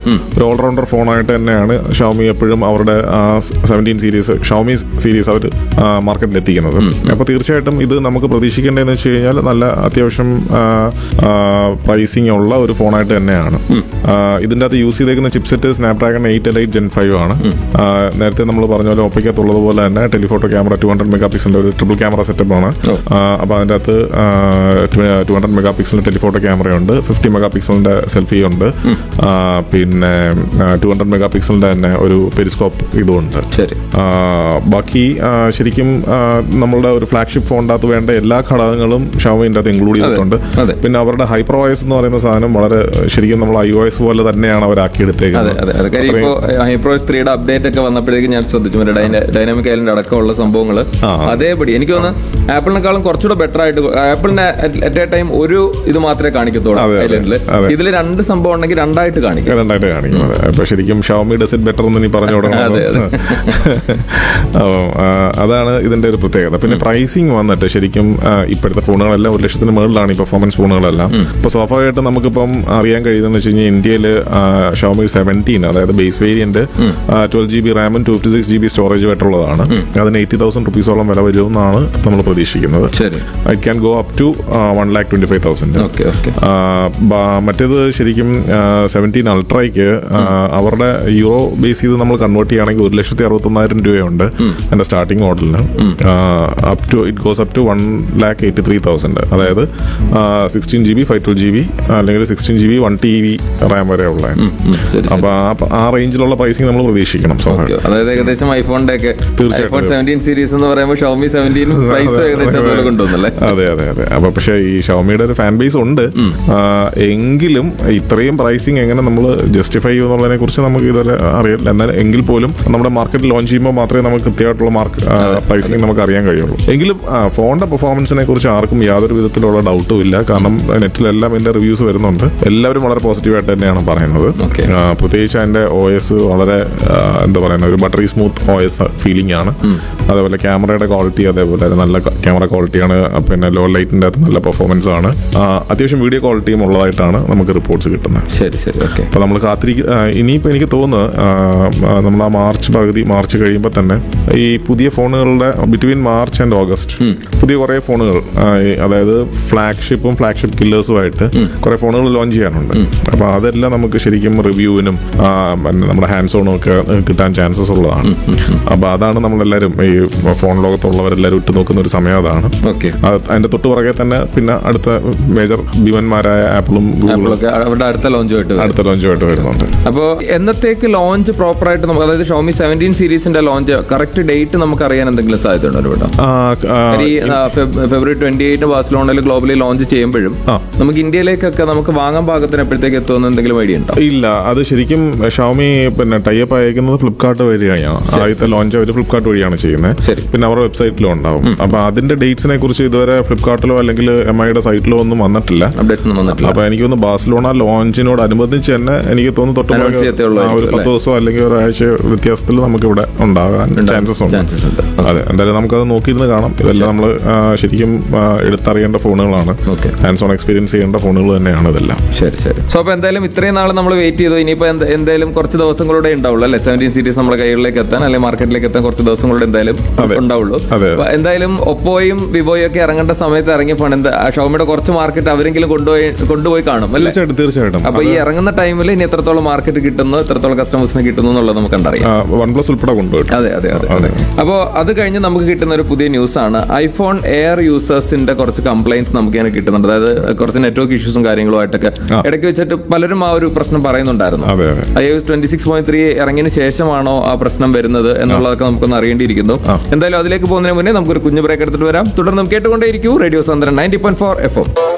ഒരു ഓൾറൗണ്ടർ ഫോണായിട്ട് തന്നെയാണ് ഷവമി എപ്പോഴും അവരുടെ സെവൻറ്റീൻ സീരീസ് ഷവമി സീരീസ് അവർ മാർക്കറ്റിൽ എത്തിക്കുന്നത് അപ്പോൾ തീർച്ചയായിട്ടും ഇത് നമുക്ക് പ്രതീക്ഷിക്കേണ്ടതെന്ന് വെച്ച് കഴിഞ്ഞാൽ നല്ല അത്യാവശ്യം പ്രൈസിങ് ഉള്ള ഒരു ഫോണായിട്ട് തന്നെയാണ് ആ, ഇതിൻ്റെ അകത്ത് യൂസ് ചെയ്തേക്കുന്ന chipset Snapdragon eight eight gen five ആണ് ആ, നേരത്തെ നമ്മൾ പറഞ്ഞ പോലെ ഒപ്പയ്ക്കകത്തുള്ളത് പോലെ തന്നെ telephoto camera two hundred mega പിക്സലിന്റെ ഒരു ട്രിപ്പിൾ ക്യാമറ സെറ്റപ്പ് ആണ് അപ്പോൾ അതിൻ്റെ അകത്ത് ടു ഹൺഡ്രഡ് മെഗാ പിക്സലിന്റെ ടെലിഫോട്ടോ ക്യാമറയുണ്ട് ഫിഫ്റ്റി മെഗാ പിക്സലിന്റെ സെൽഫി ഉണ്ട് ആ, പിന്നെ ടു ഹൺഡ്രഡ് മെഗാ പിക്സലിന്റെ തന്നെ ഒരു പെരിസ്കോപ്പ് ഇതുമുണ്ട് ശരി ആ, ബാക്കി ആ, ശരിക്കും ആ, നമ്മളുടെ ഒരു ഫ്ലാഗ്ഷിപ്പ് ഫോണിൻ്റെ അകത്ത് വേണ്ട എല്ലാ ഘടകങ്ങളും ഷവമിൻ്റെ അകത്ത് ഇൻക്ലൂഡ് ചെയ്തിട്ടുണ്ട് അതെ. പിന്നെ അവരുടെ ഹൈപ്പർ വോയിസ് എന്ന് പറയുന്ന സാധനം വളരെ ശരിക്കും നമ്മൾ ഐ ഒ എസ് പോലെ തന്നെയാണ് അവർ അതെ ആക്കിയെടുത്തേക്കുന്നത് അതെ അതെ കാര്യം ഇപ്പോൾ ഹൈപ്രോസ് ത്രീയുടെ അപ്ഡേറ്റ് ഒക്കെ വന്നപ്പോഴേക്കും ഞാൻ ശ്രദ്ധിച്ചു മറ്റേ ഡൈന- ഡൈനാമിക് ഐലൻഡ് അടക്കമുള്ള സംഭവങ്ങൾ ആ. അതേപടി എനിക്ക് തോന്നുന്നു ആപ്പിളിനെക്കാളും കുറച്ചുകൂടെ ബെറ്റർ ആയിട്ട് ആപ്പിളിന് അറ്റ് എ ടൈം ഒരു ഇത് മാത്രമേ കാണിക്കത്തുള്ളൂ അതെ, അതെ. ഐലൻഡിൽ അതെ. ഇതിൽ രണ്ട് സംഭവം ഉണ്ടെങ്കിൽ രണ്ടായിട്ട് കാണിക്കും രണ്ടായിട്ട് കാണിക്കുന്നത് അപ്പൊ ശരിക്കും ഷവമി ഡസ് ഇറ്റ് ബെറ്റർ എന്ന് നീ പറഞ്ഞു തുടങ്ങണം അതെ, അതെ. അപ്പം, ആ, അതാണ് ഇതിന്റെ ഒരു പ്രത്യേകത പിന്നെ പ്രൈസിങ് വന്നിട്ട് ശരിക്കും ആ, ഇപ്പോഴത്തെ ഫോണുകളെല്ലാം ഒരു ലക്ഷത്തിന് മുകളിലാണ് ഈ പെർഫോമൻസ് ഫോണുകളെല്ലാം ഇപ്പൊ സ്വാഭാവികമായിട്ടും നമുക്കിപ്പം അറിയാൻ കഴിയുന്നതെന്ന് വെച്ച് കഴിഞ്ഞാൽ ഇന്ത്യയിൽ ഷവമി സെവൻറ്റീൻ അതായത് base variant twelve G B റാമും two fifty six G B storage ആയിട്ടുള്ളതാണ് അതിന് എയ്റ്റി തൗസൻഡ് റുപ്പീസോളം വില വരുമെന്നാണ് നമ്മൾ പ്രതീക്ഷിക്കുന്നത് ശരി it can go up to one lakh twenty five thousand okay okay ആ, ബ- മറ്റേത് ശരിക്കും സെവൻറ്റീൻ അൾട്രയ്ക്ക് ആ, അവരുടെ യൂറോ ബേസ് ചെയ്ത് നമ്മൾ കൺവേർട്ട് ചെയ്യുകയാണെങ്കിൽ ഒരു ലക്ഷത്തി അറുപത്തൊന്നായിരം രൂപയുണ്ട് എൻ്റെ സ്റ്റാർട്ടിംഗ് മോഡലിന് up to it goes up to one lakh eighty three thousand അതായത് sixteen G B five twelve G B അല്ലെങ്കിൽ sixteen G B one T B RAM വരെ ഉള്ള ശരി അപ്പൊ ആ ആ റേഞ്ചിലുള്ള പ്രൈസിങ് നമ്മൾ പ്രതീക്ഷിക്കണം സ്വാഭാവികം ഓക്കെ. അതായത് ഏകദേശം ഐഫോണിന്റെ ഒക്കെ തീർച്ചയായിട്ടും. ഐഫോൺ സെവൻറ്റീൻ സീരീസ് എന്ന് പറയുമ്പോൾ ഷോമി സെവൻറ്റീൻ പ്രൈസ് ഏകദേശം അതുപോലെ കൊണ്ടുവന്നല്ലേ അതെ അതെ അതെ അപ്പൊ പക്ഷേ ഈ ഷവമിയുടെ ഒരു ഫാൻ ബേസ് ഉണ്ട് ആ, എങ്കിലും ഇത്രയും പ്രൈസിങ് എങ്ങനെ നമ്മൾ ജസ്റ്റിഫൈ ചെയ്യുമെന്നുള്ളതിനെ കുറിച്ച് നമുക്ക് ഇതുവരെ അറിയില്ല എന്നാൽ എങ്കിൽ പോലും നമ്മുടെ മാർക്കറ്റിൽ ലോഞ്ച് ചെയ്യുമ്പോൾ മാത്രമേ നമുക്ക് കൃത്യമായിട്ടുള്ള മാർക്ക് പ്രൈസിങ് നമുക്ക് അറിയാൻ കഴിയുള്ളൂ എങ്കിലും ആ, ഫോണിന്റെ പെർഫോമൻസിനെ കുറിച്ച് ആർക്കും യാതൊരു വിധത്തിലുള്ള ഡൗട്ടും ഇല്ല കാരണം നെറ്റിലെല്ലാം ഇതിന്റെ റിവ്യൂസ് വരുന്നുണ്ട് എല്ലാവരും വളരെ പോസിറ്റീവായിട്ട് തന്നെയാണ് പറയുന്നത് Okay. ആ, പ്രത്യേകിച്ച് അതിന്റെ ഒ എസ് വളരെ ആ, എന്താ പറയുന്ന ഒരു buttery smooth O S feeling ആണ് അതേപോലെ ക്യാമറയുടെ ക്വാളിറ്റി അതേപോലെ നല്ല ക്യാമറ ക്വാളിറ്റിയാണ് പിന്നെ ലോ ലൈറ്റിന്റെ അകത്ത് നല്ല പെർഫോമൻസ് ആണ് ആ, അത്യാവശ്യം വീഡിയോ ക്വാളിറ്റിയും ഉള്ളതായിട്ടാണ് നമുക്ക് റിപ്പോർട്ട്സ് കിട്ടുന്നത് ശരി ശരി ഓക്കെ അപ്പോൾ നമ്മൾ കാത്തിരിക്ക ഇനിയിപ്പോൾ എനിക്ക് തോന്നുന്നു നമ്മൾ ആ മാർച്ച് പകുതി മാർച്ച് കഴിയുമ്പോൾ തന്നെ ഈ പുതിയ ഫോണുകളുടെ ബിറ്റ്വീൻ മാർച്ച് ആൻഡ് ഓഗസ്റ്റ് പുതിയ കുറേ ഫോണുകൾ ആ, ഈ അതായത് ഫ്ലാഗ്ഷിപ്പും ഫ്ലാഗ്ഷിപ്പ് കില്ലേഴ്സുമായിട്ട് കുറേ ഫോണുകൾ ലോഞ്ച് ചെയ്യാനുണ്ട് അപ്പോൾ അതെല്ലാം നമുക്ക് ശരിക്കും റിവ്യൂവിനും നമ്മുടെ ഹാൻഡ്സ് ഓണും ഒക്കെ കിട്ടാൻ ചാൻസസ് ഉള്ളതാണ് അപ്പോൾ അതാണ് നമ്മളെല്ലാവരും ഈ ഫോൺ ലോകത്തുള്ളവരെല്ലാവരും ഇട്ട് നോക്കുന്ന ഒരു സമയം അതാണ് ഓക്കെ അത് അതിന്റെ തൊട്ട് പുറകെ തന്നെ പിന്നെ അടുത്ത മേജർ ഭീമന്മാരായ ആപ്പിളും ഗൂഗിളും ആപ്പിളൊക്കെ അവരുടെ അടുത്ത ലോഞ്ചുമായിട്ട് വരും അടുത്ത ലോഞ്ചുമായിട്ട് വരുന്നുണ്ട് അപ്പോൾ എന്നത്തേക്ക് ലോഞ്ച് പ്രോപ്പർ ആയിട്ട് നമുക്ക് അതായത് ഷോമി സെവൻറ്റീൻ സീരീസിന്റെ ലോഞ്ച് കറക്റ്റ് ഡേറ്റ് നമുക്ക് അറിയാൻ എന്തെങ്കിലും സാധ്യതയുണ്ടോ ഒരു കേട്ടോ ആ, ആ, ഈ ആ, ഫെബ്- ഫെബ്രുവരി ട്വന്റി എയ്റ്റ് ബാഴ്സലോണയിൽ ഗ്ലോബലി ലോഞ്ച് ചെയ്യുമ്പോഴും ആ. നമുക്ക് ഇന്ത്യയിലേക്കൊക്കെ നമുക്ക് വാങ്ങാൻ പാകത്തിന് എപ്പോഴത്തേക്ക് എത്തുമെന്ന് എന്തെങ്കിലും ഐഡിയ ഉണ്ടോ ഇല്ല അത് ശരിക്കും ഷവമി പിന്നെ ടൈപ്പ് അയക്കുന്നത് ഫ്ലിപ്കാർട്ട് വഴിയാണ് ആദ്യത്തെ ലോഞ്ച് അവർ ഫ്ലിപ്കാർട്ട് വഴിയാണ് ചെയ്യുന്നത് ശരി. പിന്നെ അവരുടെ വെബ്സൈറ്റിലും ഉണ്ടാവും അപ്പൊ അതിന്റെ ഡേറ്റ്സിനെ കുറിച്ച് ഇതുവരെ ഫ്ലിപ്കാർട്ടിലോ അല്ലെങ്കിൽ എം ഐയുടെ സൈറ്റിലോ ഒന്നും വന്നിട്ടില്ല അപ്ഡേറ്റ്സ് ഒന്നും വന്നിട്ടില്ല അപ്പൊ എനിക്ക് തോന്നുന്നു ബാഴ്സലോണ ലോഞ്ചിനോട് അനുബന്ധിച്ച് തന്നെ എനിക്ക് തോന്നുന്നു തൊട്ട് Announce പുറകെ ചെയ്യത്തേ ഉള്ളൂ ആ, ഒരു ആയിരിക്കും, പത്ത് ദിവസമോ അല്ലെങ്കിൽ ഒരാഴ്ച വ്യത്യാസത്തിൽ നമുക്ക് ഇവിടെ ഉണ്ടാകാൻ ചാൻസസ് ഉണ്ട് ചാൻസസ് ഉണ്ട് അതെ എന്തായാലും നമുക്കത് നോക്കിയിരുന്ന് കാണാം ഇതെല്ലാം നമ്മൾ ശരിക്കും ആ, എടുത്തറിയേണ്ട ഫോണുകളാണ് ഓക്കെ ഹാൻഡ്സ് ഓൺ എക്സ്പീരിയൻസ് ചെയ്യേണ്ട ഫോണുകൾ തന്നെയാണ് ഇതെല്ലാം ശരി ശരി സോ അപ്പൊ എന്തായാലും ഇത്രയും നാൾ നമ്മൾ വെയിറ്റ് ചെയ്തു ഇനിയിപ്പോ എന്ത- എന്തായാലും കുറച്ച് ദിവസങ്ങളുടെ ഉണ്ടാവുള്ളൂ അല്ലെ സെവൻറ്റീൻ സീരീസ് നമ്മുടെ കൈകളിലേക്ക് എത്താൻ അല്ലെങ്കിൽ മാർക്കറ്റിലേക്ക് എത്താൻ കുറച്ച് ദിവസങ്ങളുടെ എന്തായാലും അതെ. ഉണ്ടാവുള്ളൂ അതെ. അപ്പൊ എന്തായാലും ഒപ്പോയും വിവോയും ഒക്കെ ഇറങ്ങേണ്ട സമയത്ത് ഇറങ്ങിയ ഫോൺ എന്താ ഷോമിയുടെ കുറച്ച് മാർക്കറ്റ് അവരെങ്കിലും കൊണ്ടുപോയി കൊണ്ടുപോയി കാണും അല്ലേ തീർച്ചയായിട്ടും തീർച്ചയായിട്ടും അപ്പൊ ഈ ഇറങ്ങുന്ന ടൈമിൽ ഇനി എത്രത്തോളം മാർക്കറ്റ് കിട്ടുന്നു എത്രത്തോളം കസ്റ്റമേഴ്സിന് കിട്ടുന്നു എന്നുള്ളത് നമുക്ക് കണ്ടറിയാം വൺ പ്ലസ് ഉൾപ്പെടെ കൊണ്ടുപോയിട്ടു അതെ അതെ അതെ അതെ അപ്പോൾ അത് കഴിഞ്ഞ് നമുക്ക് കിട്ടുന്ന ഒരു പുതിയ ന്യൂസ് ആണ് ഐഫോൺ എയർ യൂസേഴ്സിന്റെ കുറച്ച് കംപ്ലൈന്റ്സ് നമുക്ക് ഇങ്ങനെ കിട്ടുന്നുണ്ട് അതായത് കുറച്ച് നെറ്റ്വർക്ക് ഇഷ്യൂസും കാര്യങ്ങളുമായിട്ടൊക്കെ ഇടയ്ക്ക് വെച്ചിട്ട് പലരും ആ ഒരു പ്രശ്നം പറയുന്നുണ്ടായിരുന്നു അതെ അതെ I S twenty six point three ഇറങ്ങിയതിന് ശേഷമാണോ ആ പ്രശ്നം വരുന്നത് എന്നുള്ളതൊക്കെ നമുക്കൊന്ന് അറിയേണ്ടിയിരിക്കുന്നു എന്തായാലും അതിലേക്ക് പോകുന്നതിന് മുന്നേ നമുക്കൊരു കുഞ്ഞു ബ്രേക്ക് എടുത്തിട്ട് വരാം തുടർന്ന് കേട്ടുകൊണ്ടേയിരിക്കൂ റേഡിയോ സന്ദ്രൻ ninety point four F M